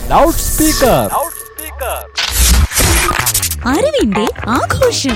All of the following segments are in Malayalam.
ലൗഡ് സ്പീക്കർ അറിവിന്റെ ആഘോഷം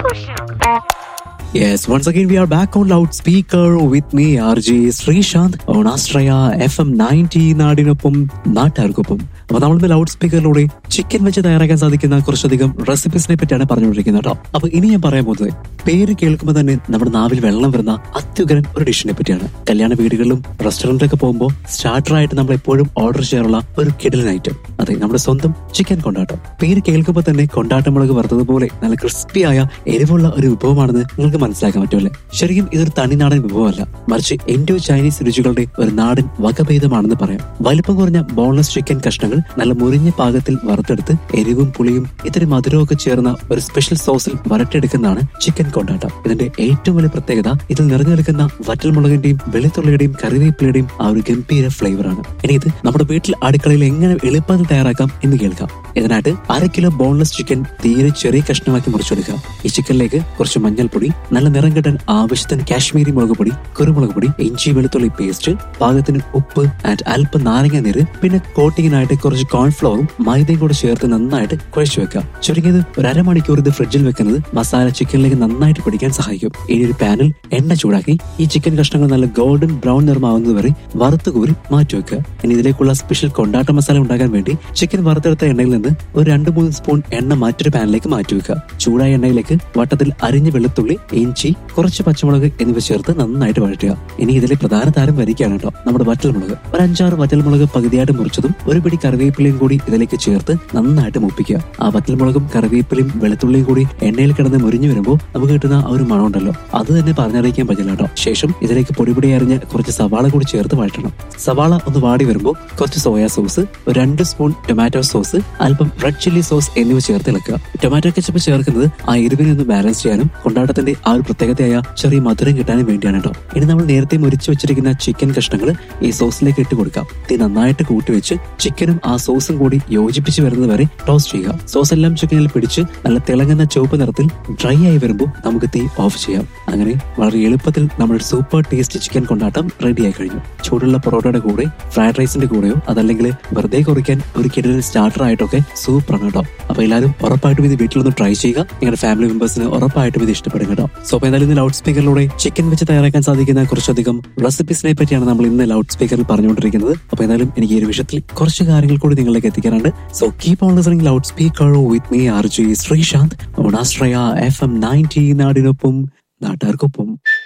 Yes, once again we are back on loudspeaker with me, RJ Srishant, on Astraya FM 90 നാടിനൊപ്പം നാട്ടുകാർക്കൊപ്പം അപ്പൊ നമ്മളിന്ന് ലൗഡ് സ്പീക്കറിലൂടെ ചിക്കൻ വെച്ച് തയ്യാറാക്കാൻ സാധിക്കുന്ന കുറച്ചധികം റെസിപ്പീസിനെ പറ്റിയാണ് പറഞ്ഞുകൊണ്ടിരിക്കുന്നത് കേട്ടോ അപ്പൊ ഇനി ഞാൻ പറയാൻ പോകുന്നത് പേര് കേൾക്കുമ്പോൾ തന്നെ നമ്മുടെ നാവിൽ വെള്ളം വരുന്ന അത്യുഗ്രൻ ഒരു ഡിഷിനെ പറ്റിയാണ് കല്യാണ വീടുകളിലും റെസ്റ്റോറന്റിലൊക്കെ പോകുമ്പോൾ സ്റ്റാർട്ടറായിട്ട് നമ്മൾ എപ്പോഴും ഓർഡർ ചെയ്യാറുള്ള ഒരു കിടലൻ ഐറ്റം അതെ നമ്മുടെ സ്വന്തം ചിക്കൻ കൊണ്ടാട്ടം പേര് കേൾക്കുമ്പോൾ തന്നെ കൊണ്ടാട്ടമുളക് വറുത്തതുപോലെ നല്ല ക്രിസ്പിയായ എരിവുള്ള ഒരു വിഭവമാണെന്ന് നിങ്ങൾക്ക് മനസ്സിലാക്കാൻ പറ്റുമല്ലേ ശരിക്കും ഇതൊരു തനിനാടൻ വിഭവമല്ല മറിച്ച് ഇൻഡോ ചൈനീസ് രുചികളുടെ ഒരു നാടൻ വകഭേദമാണെന്ന് പറയാം വലിപ്പം കുറഞ്ഞ ബോൺലെസ് ചിക്കൻ കഷ്ണങ്ങൾ നല്ല മുറിഞ്ഞ പാകത്തിൽ വറുത്തെടുത്ത് എരിവും പുളിയും ഇത്തിരി മധുരവും ഒക്കെ ചേർന്ന ഒരു സ്പെഷ്യൽ സോസിൽ വരട്ടിയെടുക്കുന്നതാണ് ചിക്കൻ കൊണ്ടാട്ടം ഇതിന്റെ ഏറ്റവും വലിയ പ്രത്യേകത ഇതിൽ നിറഞ്ഞു നിൽക്കുന്ന വറ്റൽമുളകിന്റെയും വെളുത്തുള്ളിയുടെയും കറിവേപ്പിലയുടെയും ആ ഒരു ഗംഭീര ഫ്ലേവർ ആണ് ഇനി ഇത് നമ്മുടെ വീട്ടിൽ അടുക്കളയിൽ എങ്ങനെ എളുപ്പത്തിൽ തയ്യാറാക്കാം എന്ന് കേൾക്കാം ഇതിനായിട്ട് അര കിലോ ബോൺലെസ് ചിക്കൻ തീരെ ചെറിയ കഷ്ണമാക്കി മുറിച്ചെടുക്കാം ഈ ചിക്കനിലേക്ക് കുറച്ച് മഞ്ഞൾപ്പൊടി നല്ല നിറം കിട്ടാൻ ആവശ്യത്തിന് കാശ്മീരി മുളക് പൊടി കുരുമുളക് പൊടി ഇഞ്ചി വെളുത്തുള്ളി പേസ്റ്റ് പാകത്തിന് ഉപ്പ് ആൻഡ് അല്പം നാരങ്ങ നീര് പിന്നെ കോട്ടിങ്ങിനായിട്ട് കുറച്ച് കോൺഫ്ലവറും മൈദയും കൂടെ ചേർത്ത് നന്നായിട്ട് കുഴച്ചു വെക്കാം ചുരുങ്ങിയത് ഒരു അരമണിക്കൂർ ഇത് ഫ്രിഡ്ജിൽ വെക്കുന്നത് മസാല ചിക്കനിലേക്ക് നന്നായിട്ട് പിടിക്കാൻ സഹായിക്കും ഇനി ഒരു പാനിൽ എണ്ണ ചൂടാക്കി ഈ ചിക്കൻ കഷ്ണങ്ങൾ നല്ല ഗോൾഡൻ ബ്രൗൺ നിറമാവുന്നത് വരെ വറുത്ത് കോരി മാറ്റി വെക്കുക ഇനി ഇതിലേക്കുള്ള സ്പെഷ്യൽ കൊണ്ടാട്ട മസാല ഉണ്ടാക്കാൻ വേണ്ടി ചിക്കൻ വറുത്തെടുത്ത എണ്ണയിൽ നിന്ന് ഒരു രണ്ട് മൂന്ന് സ്പൂൺ എണ്ണ മറ്റൊരു പാനിലേക്ക് മാറ്റി വെക്കുക ചൂടായ എണ്ണയിലേക്ക് വട്ടത്തിൽ അരിഞ്ഞ വെളുത്തുള്ളി ഇഞ്ചി കുറച്ച് പച്ചമുളക് എന്നിവ ചേർത്ത് നന്നായിട്ട് വഴറ്റുക ഇനി ഇതിലെ പ്രധാന താരം വരികയാണ് കേട്ടോ നമ്മുടെ വറ്റൽമുളക് ഒരു അഞ്ചാറ് വറ്റൽമുളക് പകുതിയായിട്ട് മുറിച്ചതും ഒരു പിടി കറിവേപ്പിലയും കൂടി ഇതിലേക്ക് ചേർത്ത് നന്നായിട്ട് മൂപ്പിക്കുക ആ വറ്റൽമുളകും കറിവേപ്പിലയും വെളുത്തുള്ളിയും കൂടി എണ്ണയിൽ കിടന്ന് മുരിഞ്ഞു വരുമ്പോൾ നമുക്ക് കിട്ടുന്ന ആ ഒരു മണം ഉണ്ടല്ലോ അത് തന്നെ പറഞ്ഞറിയിക്കാൻ പറ്റില്ല കേട്ടോ ശേഷം ഇതിലേക്ക് പൊടിപൊടി അരിഞ്ഞ് കുറച്ച് സവാള കൂടി ചേർത്ത് വഴറ്റണം സവാള ഒന്ന് വാടി വരുമ്പോൾ കുറച്ച് സോയാ സോസ് ഒരു രണ്ട് സ്പൂൺ ടൊമാറ്റോ സോസ് അല്പം റെഡ് ചില്ലി സോസ് എന്നിവ ചേർത്ത് ഇളക്കുക ടൊമാറ്റോ കെച്ചപ്പ് ചേർക്കുന്നത് ആ എരിവിനെ ഒന്ന് ബാലൻസ് ചെയ്യാനും കൊണ്ടാട്ടത്തിന്റെ ആ ഒരു പ്രത്യേകതയായ ചെറിയ മധുരം കിട്ടാനും വേണ്ടിയാണ് കേട്ടോ ഇനി നമ്മൾ നേരത്തെ മുരിച്ചു വെച്ചിരിക്കുന്ന ചിക്കൻ കഷ്ണങ്ങൾ ഈ സോസിലേക്ക് ഇട്ട് കൊടുക്കാം തീ നന്നായിട്ട് കൂട്ടിവെച്ച് ചിക്കനും ആ സോസും കൂടി യോജിപ്പിച്ച് വരുന്നത് വരെ ടോസ്റ്റ് ചെയ്യുക സോസ് എല്ലാം ചിക്കനിൽ പിടിച്ച് നല്ല തിളങ്ങുന്ന ചുവപ്പ് നിറത്തിൽ ഡ്രൈ ആയി വരുമ്പോൾ നമുക്ക് തീ ഓഫ് ചെയ്യാം അങ്ങനെ വളരെ എളുപ്പത്തിൽ നമ്മുടെ സൂപ്പർ ടേസ്റ്റ് ചിക്കൻ കൊണ്ടാട്ടം റെഡി ആയി കഴിഞ്ഞു ചൂടുള്ള പൊറോട്ടയുടെ കൂടെ ഫ്രൈഡ് റൈസിന്റെ കൂടെയോ അതല്ലെങ്കിൽ വെറുതെ കുറിക്കാൻ ഒരു കിടലിൽ സ്റ്റാർട്ടർ ആയിട്ടൊക്കെ സൂപ്പറാണ് കേട്ടോ അപ്പൊ എല്ലാവരും ഉറപ്പായിട്ടും ഇത് വീട്ടിലൊന്ന് ട്രൈ ചെയ്യുക നിങ്ങളുടെ ഫാമിലി മെമ്പേഴ്സിന് ഉറപ്പായിട്ടും ഇത് ഇഷ്ടപ്പെടും കേട്ടോ സോ അപ്പൊ എന്തായാലും ഇന്ന് ലൗഡ് സ്പീക്കറിലൂടെ ചിക്കൻ വെച്ച് തയ്യാറാക്കാൻ സാധിക്കുന്ന കുറച്ചധികം റെസിപ്പീസിനെ പറ്റിയാണ് നമ്മൾ ഇന്ന് ലൗഡ് സ്പീക്കറിൽ പറഞ്ഞുകൊണ്ടിരിക്കുന്നത് അപ്പൊ എന്തായാലും എനിക്ക് ഈ ഒരു വിഷയത്തിൽ കുറച്ച് കാര്യങ്ങൾ കൂടി നിങ്ങളിലേക്ക് എത്തിക്കാറുണ്ട് so keep on listening loud speaker with me R J Sreesanth Onashraya F M ninety നാടിനൊപ്പം നാട്ടുകാർക്കൊപ്പം